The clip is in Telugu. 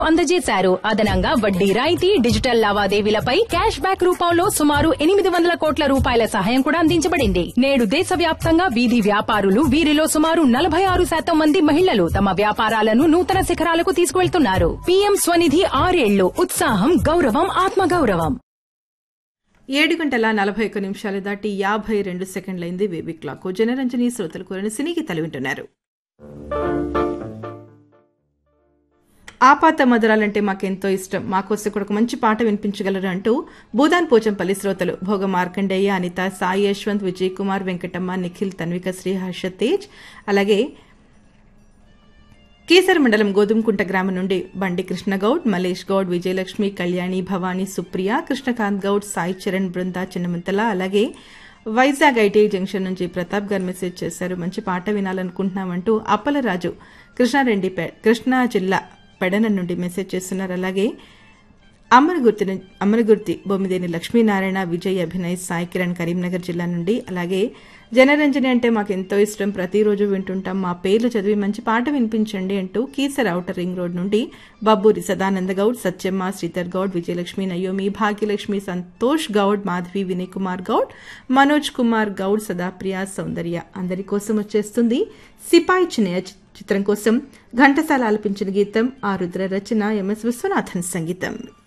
అందజేశారు అదనంగా వడ్డీ రాయితీ డిజిటల్ లావాదేవీలపై క్యాష్ బ్యాక్ రూపంలో సుమారు ఎనిమిది వందల కోట్ల రూపాయల సహాయం కూడా అందించబడింది నేడు దేశవ్యాప్తంగా వీధి వ్యాపారులు వీరిలో సుమారు నలభై ఆరు శాతం మంది మహిళలు తమ వ్యాపారాలను నూతన శిఖరాలకు తీసుకువెళ్తున్నారు పీఎం స్వనిధి ఆరేళ్లు ఉత్సాహం గౌరవం ఆత్మగౌరవం ఏడు గంటల నలభై ఒక్క నిమిషాలు దాటి యాభై రెండు సెకండ్లైంది బేబీ క్లాక్ జనరంజని శ్రోతలు కోరిన సినీకి తలవింటున్నారు ఆపాత మధురాలంటే మాకెంతో ఇష్టం మాకోసం కూడా ఒక మంచి పాట వినిపించగలరు అంటూ భూదాన్ పోచంపల్లి శ్రోతలు భోగ మార్కండేయ అనిత సాయి యశ్వంత్ విజయ్ కుమార్ వెంకటమ్మ నిఖిల్ తన్విక శ్రీ హర్ష తేజ్ అలాగే కేసర్ మండలం గోధుమకుంట గ్రామం నుండి బండి కృష్ణగౌడ్ మలేష్ గౌడ్ విజయలక్ష్మి కళ్యాణి భవానీ సుప్రియ కృష్ణకాంత్ గౌడ్ సాయి చరణ్ బృందా చిన్నమంతల అలాగే వైజాగ్ ఐటీ జంక్షన్ నుంచి ప్రతాప్ గారు మెసేజ్ చేశారు మంచి పాట వినాలనుకుంటున్నామంటూ అప్పలరాజు కృష్ణారెడ్డి కృష్ణా జిల్లా పెడన నుండి మెసేజ్ చేస్తున్నారు అలాగే అమరగుర్తి ను- అమరగుర్తి బొమ్మిదేని లక్ష్మీనారాయణ విజయ్ అభినయ్ సాయి కిరణ్ కరీంనగర్ జిల్లా నుండి అలాగే జనరంజని అంటే మాకు ఎంతో ఇష్టం ప్రతిరోజు వింటుంటాం మా పేర్లు చదివి మంచి పాట వినిపించండి అంటూ కీసర్ ఔటర్ రింగ్ రోడ్ నుండి బబ్బూరి సదానంద గౌడ్ సత్యమ్మ శ్రీధర్ గౌడ్ విజయలక్ష్మి నయోమి భాగ్యలక్ష్మి సంతోష్ గౌడ్ మాధవి వినయ్ కుమార్ గౌడ్ మనోజ్ కుమార్ గౌడ్ సదాప్రియ సౌందర్య అందరి కోసం వచ్చేస్తుంది సిపాయి చిన్నయ్య చి- చిత్రం కోసం ఘంటసాల ఆలపించిన గీతం ఆ రుద్ర రచన ఎంఎస్ విశ్వనాథన్ సంగీతం